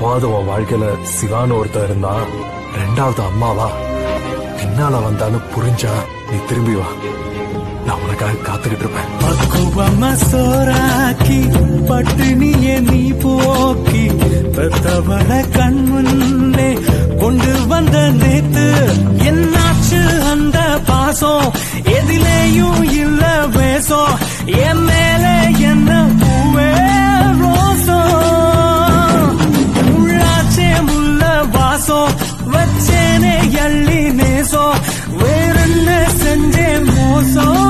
எப்போது உன் வாழ்க்கையில சிவான்னு ஒருத்தர் இருந்தா ரெண்டாவது அம்மாவா பின்னால வந்தான்னு புரிஞ்சா நீ திரும்பி வா நான் உனக்காக காத்துக்கிட்டு இருப்பேன் பக்குவம சோறாக்கி பட்டினிய நீ போக்கி பெத்தவள கண் முன்னே கொண்டு வந்த நேத்து என்னாச்சு அந்த பாசம் எதிலேயும் இல்ல வேஷம் என் மேல என்ன பூவே ரோசம் உள்ளாச்சே முள்ள வாசம் வச்சேனே எள்ளி நேசம் வேறென்ன செஞ்சேன் மோசம்